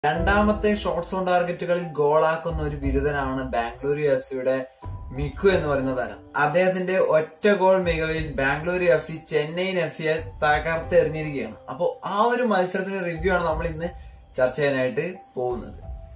രണ്ടാമത്തെ shots on ടാർഗറ്റുകളിൽ ഗോളാക്കുന്ന ഒരു ബിരുദനാണ് ബാംഗ്ലൂരു എഫ് സിയുടെ മിക്കു എന്ന് പറയുന്ന താരം അദ്ദേഹത്തിന്റെ ഒറ്റ ഗോൾ മികവിൽ Bengaluru F C Chennaiyin F സിയെ തകർത്തെറിഞ്ഞിരിക്കുകയാണ് അപ്പോൾ ആ ഒരു മത്സരത്തിന്റെ റിവ്യൂ ആണ് നമ്മൾ ഇന്ന് ചർച്ച ചെയ്യാനായിട്ട് പോകുന്നത്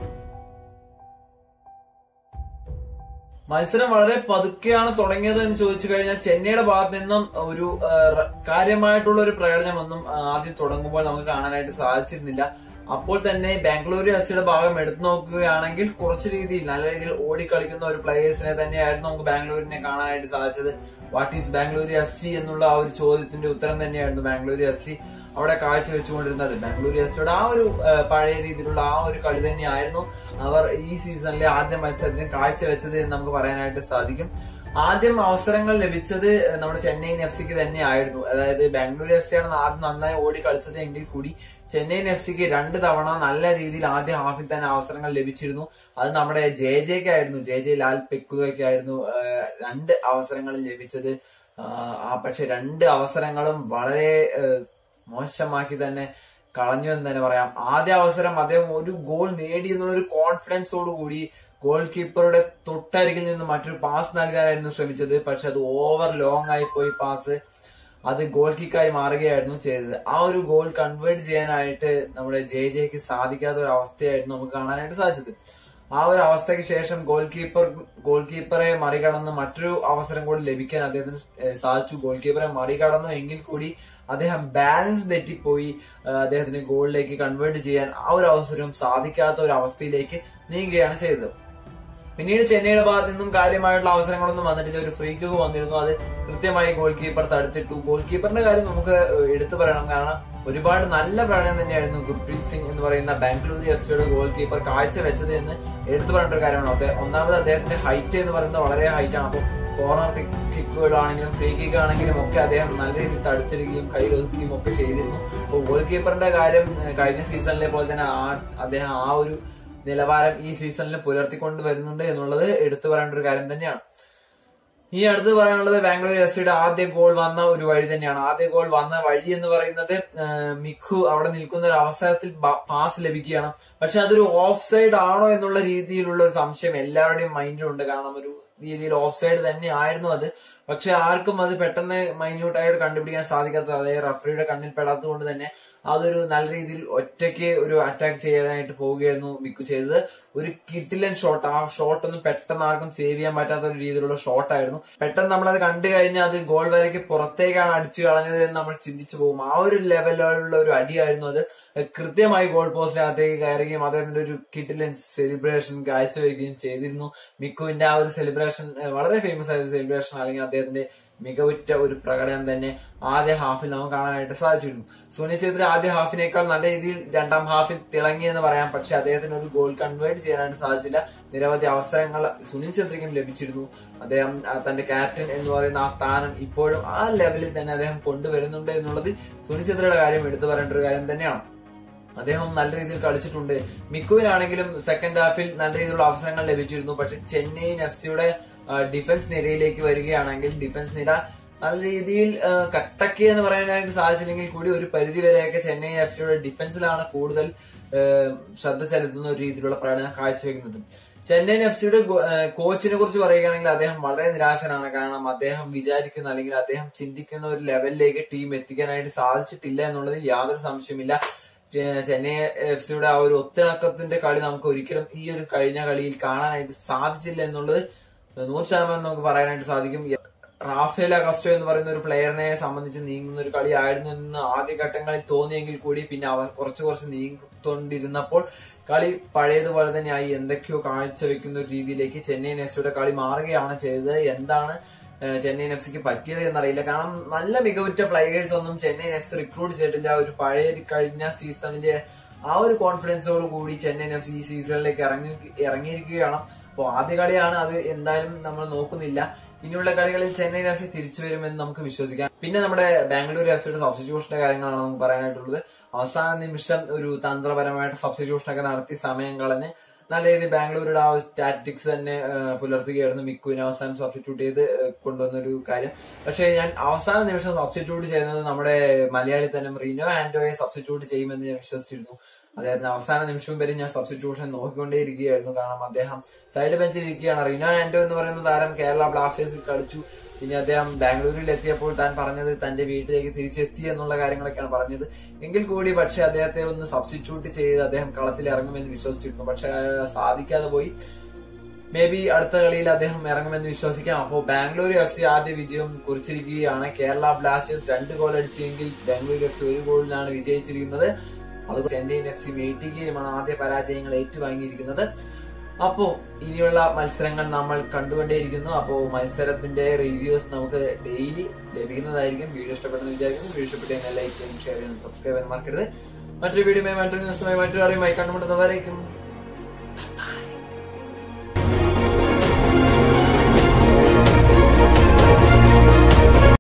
മത്സരം വളരെ പതുക്കെയാണ് തുടങ്ങിയത് എന്ന് ചോദിച്ചു കഴിഞ്ഞാൽ ചെന്നൈയുടെ ഭാഗത്ത് നിന്നും ഒരു ആ, റ- കാര്യമായിട്ടുള്ള ഒരു പ്രകടനമൊന്നും ആ, ആദ്യം തുടങ്ങുമ്പോൾ നമുക്ക് കാണാനായിട്ട് സാധിച്ചിരുന്നില്ല അപ്പോൾ തന്നെ ബാംഗ്ലൂരു എഫ് സിയുടെ ഭാഗം എടുത്തു നോക്കുകയാണെങ്കിൽ കുറച്ച് രീതിയിൽ നല്ല രീതിയിൽ ഓടിക്കളിക്കുന്ന ഒരു പ്ലേയേഴ്സിനെ തന്നെയായിരുന്നു നമുക്ക് ബാംഗ്ലൂരിനെ കാണാനായിട്ട് സാധിച്ചത് what is Bengaluru F C എന്നുള്ള ആ ഒരു ചോദ്യത്തിന്റെ ഉത്തരം തന്നെയായിരുന്നു ബാംഗ്ലൂരു എഫ് സി അവിടെ കാഴ്ചവെച്ചുകൊണ്ടിരുന്നത് ബാംഗ്ലൂരു എഫ് സിയുടെ ആ ഒരു ആ, പഴയ രീതിയിലുള്ള ആ ഒരു കളി തന്നെയായിരുന്നു അവർ ഈ സീസണിലെ ആദ്യ മത്സരത്തിന് കാഴ്ചവെച്ചത് എന്ന് നമുക്ക് പറയാനായിട്ട് സാധിക്കും ആദ്യം അവസരങ്ങൾ ലഭിച്ചത് നമ്മുടെ ചെന്നൈയിൻ എഫ് സിക്ക് തന്നെയായിരുന്നു അതായത് ബാംഗ്ലൂരു എഫ് സി ആണ് ആദ്യം നന്നായി ഓടി കളിച്ചത് എങ്കിൽ കൂടി ചെന്നൈയിൻ എഫ് സിക്ക് രണ്ട് തവണ നല്ല രീതിയിൽ ആദ്യ ഹാഫിൽ തന്നെ അവസരങ്ങൾ ലഭിച്ചിരുന്നു അത് നമ്മുടെ ജെ ജെക്ക് ആയിരുന്നു ജെ ജെ ലാൽ പെക്കുവയ്ക്ക് ആയിരുന്നു ആ, രണ്ട് അവസരങ്ങൾ ലഭിച്ചത് ആ, ആ പക്ഷെ രണ്ട് അവസരങ്ങളും വളരെ ആ, മോശമാക്കി തന്നെ കളഞ്ഞു എന്ന് തന്നെ പറയാം ആദ്യ അവസരം അദ്ദേഹം ഒരു ഗോൾ നേടി എന്നുള്ള ഒരു കോൺഫിഡൻസോട് കൂടി ഗോൾ കീപ്പറുടെ തൊട്ടരികിൽ നിന്ന് മറ്റൊരു പാസ് നൽകാനായിരുന്നു ശ്രമിച്ചത് പക്ഷെ അത് ഓവർ ലോങ് ആയി പോയി പാസ് അത് ഗോൾ കിക്കായി മാറുകയായിരുന്നു ചെയ്തത് ആ ഒരു ഗോൾ കൺവേർട്ട് ചെയ്യാനായിട്ട് നമ്മുടെ ജെ ജെക്ക് സാധിക്കാത്ത ഒരു അവസ്ഥയായിരുന്നു നമുക്ക് കാണാനായിട്ട് സാധിച്ചത് ആ ഒരു അവസ്ഥയ്ക്ക് ശേഷം ഗോൾ കീപ്പർ ഗോൾ കീപ്പറെ മറികടന്ന് മറ്റൊരു അവസരം കൂടി ലഭിക്കാൻ അദ്ദേഹത്തിന് ഏഹ് സാധിച്ചു ഗോൾ കീപ്പറെ മറികടന്നു എങ്കിൽ കൂടി അദ്ദേഹം ബാലൻസ് തെറ്റിപ്പോയി ഏഹ് അദ്ദേഹത്തിന് ഗോളിലേക്ക് കൺവേർട്ട് ചെയ്യാൻ ആ ഒരു അവസരവും സാധിക്കാത്ത ഒരു അവസ്ഥയിലേക്ക് നീങ്ങുകയാണ് ചെയ്തത് പിന്നീട് ചെന്നൈയുടെ ഭാഗത്ത് നിന്നും കാര്യമായിട്ടുള്ള അവസരങ്ങളൊന്നും വന്നിട്ടില്ല ഒരു ഫ്രീ കിക്ക് വന്നിരുന്നു അത് കൃത്യമായി ഗോൾ കീപ്പർ തടുത്തിട്ടു ഗോൾ കീപ്പറിന്റെ കാര്യം നമുക്ക് എടുത്തു പറയണം കാരണം ഒരുപാട് നല്ല പ്രകടനം തന്നെയായിരുന്നു ഗുർപ്രീത് സിംഗ് എന്ന് പറയുന്ന ബാംഗ്ലൂരു എഫ് സിയുടെ ഗോൾ കീപ്പർ കാഴ്ചവെച്ചത് എന്ന് എടുത്തു പറയേണ്ട ഒരു കാര്യമാണ് അദ്ദേഹം- ഒന്നാമത് അദ്ദേഹത്തിന്റെ ഹൈറ്റ് എന്ന് പറയുന്നത് വളരെ ഹൈറ്റ് ആണ് അപ്പോൾ കോർണർ കിക്കുകളാണെങ്കിലും ഫ്രീ കിക്ക് ആണെങ്കിലും ഒക്കെ അദ്ദേഹം നല്ല രീതിയിൽ തടുത്തിടുകയും കൈ ഒതുക്കുകയും ഒക്കെ ചെയ്തിരുന്നു അപ്പോൾ ഗോൾ കീപ്പറിന്റെ കാര്യം ഏഹ്, കഴിഞ്ഞ സീസണിലെ പോലെ തന്നെ ആ അദ്ദേഹം ആ ഒരു നിലവാരം ഈ സീസണിൽ പുലർത്തിക്കൊണ്ട് വരുന്നുണ്ട് എന്നുള്ളത് എടുത്തു പറയേണ്ട ഒരു കാര്യം തന്നെയാണ് ഈ അടുത്ത് പറയാനുള്ളത് ബാംഗ്ലൂർ എഫ് സിയുടെ ആദ്യ ഗോൾ വന്ന ഒരു വഴി തന്നെയാണ് ആദ്യ ഗോൾ വന്ന വഴി എന്ന് പറയുന്നത് ആ, മിഖു അവിടെ നിൽക്കുന്ന ഒരു അവസരത്തിൽ ബ- പാസ് ലഭിക്കുകയാണ് പക്ഷെ അതൊരു ഓഫ് സൈഡ് ആണോ എന്നുള്ള രീതിയിലുള്ള ഒരു സംശയം എല്ലാവരുടെയും മൈൻഡിലുണ്ട് കാരണം ഒരു രീതിയിൽ ഓഫ് സൈഡ് തന്നെ ആയിരുന്നു അത് പക്ഷെ ആർക്കും അത് പെട്ടെന്ന് മൈന്യൂട്ടായിട്ട് കണ്ടുപിടിക്കാൻ സാധിക്കാത്ത അതായത് റഫറിയുടെ കണ്ണിൽ പെടാത്തത് കൊണ്ട് തന്നെ അതൊരു നല്ല രീതിയിൽ ഒറ്റയ്ക്ക് ഒരു അറ്റാക്ക് ചെയ്യാനായിട്ട് പോവുകയായിരുന്നു മിക്കു ചെയ്തത് ഒരു കിട്ടിലൻ ഷോട്ട് ആ ഷോട്ട് ഒന്നും പെട്ടെന്ന് ആർക്കും സേവ് ചെയ്യാൻ പറ്റാത്ത ഒരു രീതിയിലുള്ള ഷോട്ട് ആയിരുന്നു പെട്ടെന്ന് നമ്മൾ അത് കണ്ടു കഴിഞ്ഞാൽ അത് ഗോൾ വരയ്ക്ക് പുറത്തേക്കാണ് അടിച്ചു കളഞ്ഞത് എന്ന് നമ്മൾ ചിന്തിച്ചു പോകും ആ ഒരു ലെവലിലുള്ള ഒരു അടിയായിരുന്നു അത് കൃത്യമായി ഗോൾ പോസ്റ്റിനകത്തേക്ക് കയറുകയും അദ്ദേഹത്തിന്റെ ഒരു കിട്ടിലൻ സെലിബ്രേഷൻ കാഴ്ചവെക്കുകയും ചെയ്തിരുന്നു മിക്കുവിന്റെ ആ ഒരു സെലിബ്രേഷൻ വളരെ ഫേമസ് ആയ ഒരു സെലിബ്രേഷൻ അല്ലെങ്കിൽ അദ്ദേഹത്തിന്റെ മികവുറ്റ ഒരു പ്രകടനം തന്നെ ആദ്യ ഹാഫിൽ നമുക്ക് കാണാനായിട്ട് സാധിച്ചിരുന്നു സുനിൽ ഛേത്രി ആദ്യ ഹാഫിനേക്കാൾ നല്ല രീതിയിൽ രണ്ടാം ഹാഫിൽ തിളങ്ങി എന്ന് പറയാം പക്ഷെ അദ്ദേഹത്തിന് ഒരു ഗോൾ കൺവേർട്ട് ചെയ്യാനായിട്ട് സാധിച്ചില്ല നിരവധി അവസരങ്ങൾ സുനിൽ ഛേത്രിക്കും ലഭിച്ചിരുന്നു അദ്ദേഹം ആ, തന്റെ ക്യാപ്റ്റൻ എന്ന് പറയുന്ന ആ സ്ഥാനം ഇപ്പോഴും ആ ലെവലിൽ തന്നെ അദ്ദേഹം കൊണ്ടുവരുന്നുണ്ട് എന്നുള്ളത് സുനിൽ ഛേത്രിയുടെ കാര്യം എടുത്തു പറയേണ്ട ഒരു കാര്യം തന്നെയാണ് അദ്ദേഹം നല്ല രീതിയിൽ കളിച്ചിട്ടുണ്ട് മിക്കുവിനാണെങ്കിലും സെക്കൻഡ് ഹാഫിൽ നല്ല രീതിയിലുള്ള അവസരങ്ങൾ ലഭിച്ചിരുന്നു പക്ഷെ ചെന്നൈയിൻ എഫ് സിയുടെ ഡിഫൻസ് നിരയിലേക്ക് വരികയാണെങ്കിൽ ഡിഫൻസ് നിര നല്ല രീതിയിൽ ആ, കട്ടക്കി എന്ന് പറയാനായിട്ട് സാധിച്ചില്ലെങ്കിൽ കൂടി ഒരു പരിധി വരെയൊക്കെ ചെന്നൈ എഫ് സിയുടെ ഡിഫൻസിലാണ് കൂടുതൽ ആ, ശ്രദ്ധ ചെലുത്തുന്ന ഒരു രീതിയിലുള്ള പ്രകടനം കാഴ്ചവെക്കുന്നത് ചെന്നൈയിൻ എഫ് സിയുടെ കോച്ചിനെ കുറിച്ച് പറയുകയാണെങ്കിൽ അദ്ദേഹം വളരെ നിരാശനാണ് കാരണം അദ്ദേഹം വിചാരിക്കുന്ന അല്ലെങ്കിൽ അദ്ദേഹം ചിന്തിക്കുന്ന ഒരു ലെവലിലേക്ക് ടീം എത്തിക്കാനായിട്ട് സാധിച്ചിട്ടില്ല എന്നുള്ളതിൽ യാതൊരു സംശയമില്ല ചെ- ചെന്നൈ എഫ് സിയുടെ ആ ഒരു ഒത്തിണക്കത്തിന്റെ കളി നമുക്ക് ഒരിക്കലും ഈ ഒരു കഴിഞ്ഞ കളിയിൽ കാണാനായിട്ട് സാധിച്ചില്ല എന്നുള്ളത് നൂറ് ശതമാനം നമുക്ക് പറയാനായിട്ട് സാധിക്കും റാഫേൽ അഗസ്റ്റോ എന്ന് പറയുന്ന ഒരു പ്ലെയറിനെ സംബന്ധിച്ച് നീങ്ങുന്ന ഒരു കളി ആയിരുന്നു എന്ന് ആദ്യഘട്ടങ്ങളിൽ തോന്നിയെങ്കിൽ കൂടി പിന്നെ അവ കുറച്ച് കുറച്ച് നീങ്ങിക്കൊണ്ടിരുന്നപ്പോൾ കളി പഴയതുപോലെ തന്നെ ആയി എന്തൊക്കെയോ കാഴ്ചവെക്കുന്ന ഒരു രീതിയിലേക്ക് ചെന്നൈയിൻ എഫ് സിയുടെ കളി മാറുകയാണ് ചെയ്തത് എന്താണ് ഏഹ് ചെന്നൈയിൻ എഫ് സിക്ക് പറ്റിയത് എന്നറിയില്ല കാരണം നല്ല മികവുറ്റ പ്ലെയേഴ്സ് ഒന്നും ചെന്നൈയിൻ എഫ് സി റിക്രൂട്ട് ചെയ്തിട്ടില്ല ഒരു പഴയ ഒരു കഴിഞ്ഞ സീസണിലെ ആ ഒരു കോൺഫിഡൻസോട് കൂടി ചെന്നൈയിൻ എഫ് സി ഈ സീസണിലേക്ക് ഇറങ്ങി ഇറങ്ങിയിരിക്കുകയാണ് അപ്പോൾ ആദ്യ കളിയാണ് അത് എന്തായാലും നമ്മൾ നോക്കുന്നില്ല ഇനിയുള്ള കളികളിൽ ചെന്നൈയിൻ എഫ് സി തിരിച്ചു വരുമെന്ന് നമുക്ക് വിശ്വസിക്കാം പിന്നെ നമ്മുടെ ബാംഗ്ലൂർ എഫ് സിയുടെ സബ്സ്റ്റിറ്റ്യൂഷന്റെ കാര്യങ്ങളാണ് നമുക്ക് പറയാനായിട്ടുള്ളത് അവസാന നിമിഷം ഒരു തന്ത്രപരമായിട്ട് സബ്സ്റ്റിറ്റ്യൂഷൻ ഒക്കെ നടത്തി സമയം കളഞ്ഞ് നല്ല രീതിയിൽ ബാംഗ്ലൂരുടെ ആ സ്റ്റാറ്റിക്സ് തന്നെ ആ, പുലർത്തുകയായിരുന്നു മിക്കുവിനെ അവസാനം സബ്സ്റ്റിറ്റ്യൂട്ട് ചെയ്ത് ആ, കൊണ്ടുവന്ന ഒരു കാര്യം പക്ഷേ ഞാൻ അവസാന നിമിഷം സബ്സ്റ്റിറ്റ്യൂട്ട് ചെയ്യുന്നത് നമ്മുടെ മലയാളി തന്നെ റീനോ ആന്റോയെ സബ്സ്റ്റിറ്റ്യൂട്ട് ചെയ്യുമെന്ന് ഞാൻ വിശ്വസിച്ചിരുന്നു അദ്ദേഹത്തിന് അവസാന നിമിഷം വരെ ഞാൻ സബ്സ്റ്റിറ്റ്യൂഷൻ നോക്കിക്കൊണ്ടേയിരിക്കുകയായിരുന്നു കാരണം അദ്ദേഹം സൈഡ് ബെഞ്ചിൽ ഇരിക്കുകയാണ് റീനോ ആന്റോ എന്ന് പറയുന്ന താരം കേരള ബ്ലാസ്റ്റേഴ്സിൽ കളിച്ചു പിന്നെ അദ്ദേഹം ബാംഗ്ലൂരിൽ എത്തിയപ്പോൾ താൻ പറഞ്ഞത് തന്റെ വീട്ടിലേക്ക് തിരിച്ചെത്തി എന്നുള്ള കാര്യങ്ങളൊക്കെയാണ് പറഞ്ഞത് എങ്കിൽ കൂടി പക്ഷെ അദ്ദേഹത്തെ ഒന്ന് സബ്സ്റ്റിറ്റ്യൂട്ട് ചെയ്ത് അദ്ദേഹം കളത്തിൽ ഇറങ്ങുമെന്ന് വിശ്വസിച്ചിരുന്നു പക്ഷെ സാധിക്കാതെ പോയി മേ ബി അടുത്ത കളിയിൽ അദ്ദേഹം ഇറങ്ങുമെന്ന് വിശ്വസിക്കാം അപ്പോൾ ബാംഗ്ലൂർ എഫ് സി ആദ്യ വിജയം കുറിച്ചിരിക്കുകയാണ് കേരള ബ്ലാസ്റ്റേഴ്സ് രണ്ട് ഗോൾ അടിച്ചെങ്കിൽ ബാംഗ്ലൂർ എഫ് സി ഒരു ഗോളിനാണ് വിജയിച്ചിരിക്കുന്നത് അതുകൊണ്ട് ചെന്നൈയിൻ എഫ് സി മേറ്റിക്കുകയുമാണ് ആദ്യ പരാജയങ്ങൾ ഏറ്റുവാങ്ങിയിരിക്കുന്നത് അപ്പോ ഇനിയുള്ള മത്സരങ്ങൾ നമ്മൾ കണ്ടുകൊണ്ടേയിരിക്കുന്നു അപ്പോൾ മത്സരത്തിന്റെ റിവ്യൂസ് നമുക്ക് ഡെയിലി ലഭിക്കുന്നതായിരിക്കും വീഡിയോ ഇഷ്ടപ്പെട്ടെന്ന് വിചാരിക്കുന്നു വീഡിയോ ഇഷ്ടപ്പെട്ടെങ്കിൽ ലൈക്ക് ചെയ്യാനും ഷെയർ ചെയ്യാനും സബ്സ്ക്രൈബ് ചെയ്യാനും മറക്കരുത് മറ്റൊരു വീഡിയോ മറ്റൊരു ന്യൂസുമായി മറ്റൊരു അറിയുമായി കണ്ടുമുട്ടുന്നവരേക്കും Bye.